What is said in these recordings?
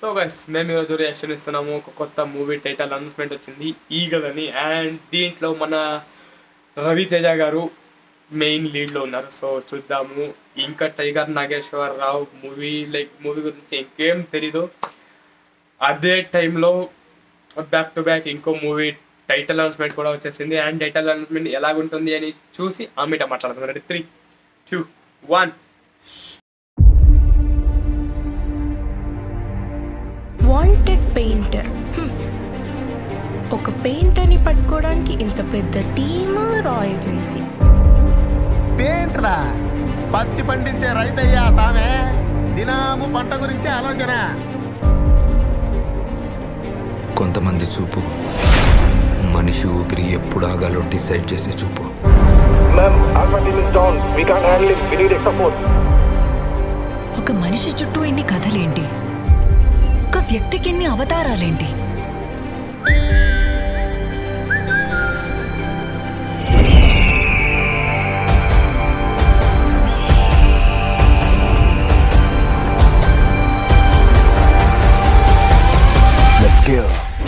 So guys మేము ఈరోజు reaction ఇస్తున్నాము ఒక కొత్త మూవీ టైటిల్ అనౌన్స్మెంట్ వచ్చింది ఈగల్ అని అండ్ దీంట్లో మన రవితేజ గారు మెయిన్ లీడ్లో ఉన్నారు సో చూద్దాము ఇంకా Tiger Nageswar Rao movie like movie గురించి ఇంకేం తెలీదు అదే టైంలో బ్యాక్ టు బ్యాక్ ఇంకో మూవీ టైటిల్ అనౌన్స్మెంట్ కూడా వచ్చేసింది అండ్ టైటిల్ అనౌన్స్మెంట్ ఎలాగుంటుంది అని చూసి ఆమెట మాట్లాడుతున్నారు three two one wanted painter ఒక పెయింటర్ని పట్టుకోవడానికి ఇంత పెద్ద టీమ్ రా ఏజెన్సీ పేంట్రా పత్తి పండించే రైతయ్యా సామె దినాము పంట గురించి ఆలోచన కొంతమంది చూపు మనిషి ఊపిరి ఎప్పుడు ఆగాలో డిసైడ్ చేసే చూపు Ma'am, Alpha team is down. We can't handle him. We need extra force. ఒక మనిషి చుట్టూ ఎన్ని కథలేంటి ఒక వ్యక్తికి ఎన్ని అవతారాలేంటి లెట్స్ గివ్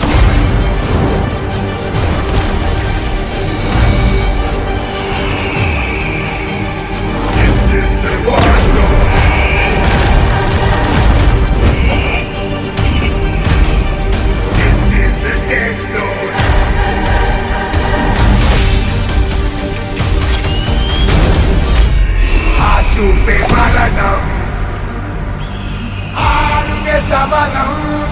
చూపే మరణం ఆరుగే సమరం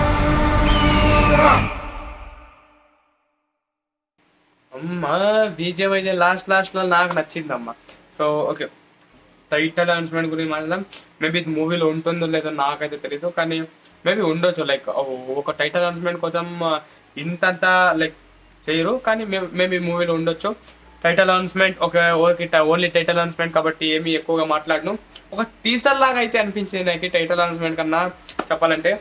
అమ్మ బీజే వైజే లాస్ట్ లాస్ట్ లో నాకు నచ్చిందమ్మా సో ఓకే టైటిల్ అనౌన్స్మెంట్ గురించి మాట్లాడదాం మేబీ ఇది మూవీలో ఉంటుందో లేదో నాకైతే తెలియదు కానీ మేబీ ఉండొచ్చు లైక్ ఒక టైటిల్ అనౌన్స్మెంట్ కోసం ఇంతంత లైక్ చేయరు కానీ మేబీ మూవీలో ఉండొచ్చు టైటిల్ అనౌన్స్మెంట్ ఒక ఓకే ఓన్లీ టైటిల్ అనౌన్స్మెంట్ కాబట్టి ఏమీ ఎక్కువగా మాట్లాడను ఒక టీజర్ లాగా అయితే అనిపించింది నాకు టైటిల్ అనౌన్స్మెంట్ కన్నా చెప్పాలంటే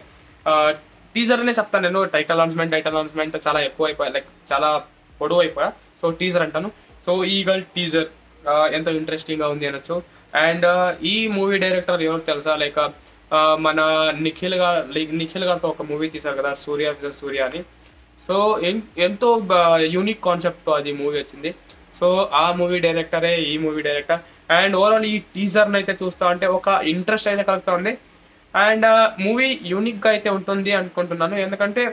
టీజర్ అనే చెప్తాను నేను టైటిల్ అనౌన్స్మెంట్ టైటిల్ అనౌన్స్మెంట్ చాలా ఎక్కువ అయిపోయాయి లైక్ చాలా పొడవు అయిపోయా సో టీజర్ అంటాను సో ఈ గల్ టీజర్ ఎంతో ఇంట్రెస్టింగ్ గా ఉంది అనొచ్చు అండ్ ఈ మూవీ డైరెక్టర్ ఎవరు తెలుసా లైక్ మన నిఖిల్ గారు నిఖిల్ గారితో ఒక మూవీ తీశారు కదా సూర్య విజయ్ సూర్య అని సో ఎన్- ఎంతో యూనిక్ కాన్సెప్ట్ తో అది మూవీ వచ్చింది సో ఆ మూవీ డైరెక్టరే ఈ మూవీ డైరెక్టర్ అండ్ ఓవరాల్ ఈ టీజర్ అయితే చూస్తా ఉంటే ఒక ఇంట్రెస్ట్ అయితే కలుగుతా ఉంది అండ్ మూవీ యూనిక్ గా అయితే ఉంటుంది అనుకుంటున్నాను ఎందుకంటే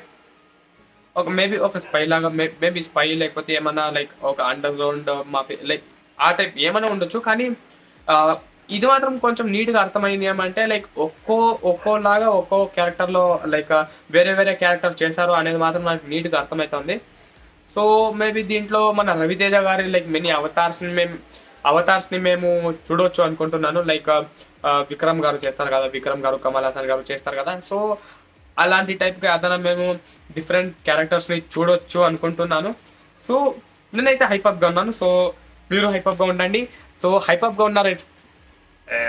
ఒక మేబీ ఒక స్పై లాగా మేబీ స్పై లేకపోతే ఏమన్నా లైక్ ఒక అండర్ గ్రౌండ్ మాఫీ లైక్ ఆ టైప్ ఏమైనా ఉండొచ్చు కానీ ఆ, ఇది మాత్రం కొంచెం నీట్ గా అర్థమైంది ఏమంటే లైక్ ఒక్కో ఒక్కోలాగా ఒక్కో క్యారెక్టర్ లో లైక్ వేరే వేరే క్యారెక్టర్ చేశారు అనేది మాత్రం నాకు నీట్ గా అర్థమవుతుంది సో మేబీ దీంట్లో మన రవితేజ గారి లైక్ మెనీ అవతార్స్ ని మేము అవతార్స్ ని మేము చూడొచ్చు అనుకుంటున్నాను లైక్ విక్రమ్ గారు చేస్తారు కదా విక్రమ్ గారు కమల్ హాసన్ గారు చేస్తారు కదా సో అలాంటి టైప్ గా అదన మేము డిఫరెంట్ క్యారెక్టర్స్ ని చూడొచ్చు అనుకుంటున్నాను సో నేనైతే హైపప్ గా ఉన్నాను సో మీరు హైపప్ గా ఉండండి సో హైపప్ గా ఉన్నారు ఆ,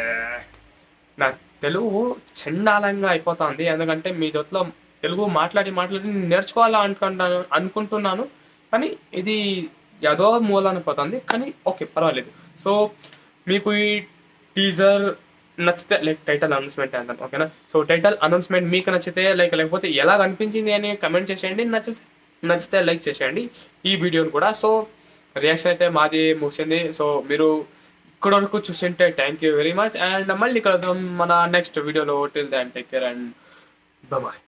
నా తెలుగు చండాలంగా అయిపోతుంది ఎందుకంటే మీ జొత్తులో తెలుగు మాట్లాడి మాట్లాడి నేను నేర్చుకోవాలా అనుకుంటాను అనుకుంటున్నాను కానీ ఇది ఏదో మూలాన పోతుంది కానీ ఓకే పర్వాలేదు సో మీకు ఈ టీజర్ నచ్చితే లైక్ టైటిల్ అనౌన్స్మెంట్ అంటాను ఓకేనా సో టైటిల్ అనౌన్స్మెంట్ మీకు నచ్చితే లైక్ లేకపోతే ఎలా అనిపించింది అని కమెంట్ చేసేయండి నచ్చి నచ్చితే లైక్ చేసేయండి ఈ వీడియోని కూడా సో రియాక్షన్ అయితే మాది ముగిసింది సో మీరు ఇక్కడ వరకు చూసింటే thank you very much and మళ్ళీ కలుద్దాం మన నెక్స్ట్ వీడియోలో till then take care and bye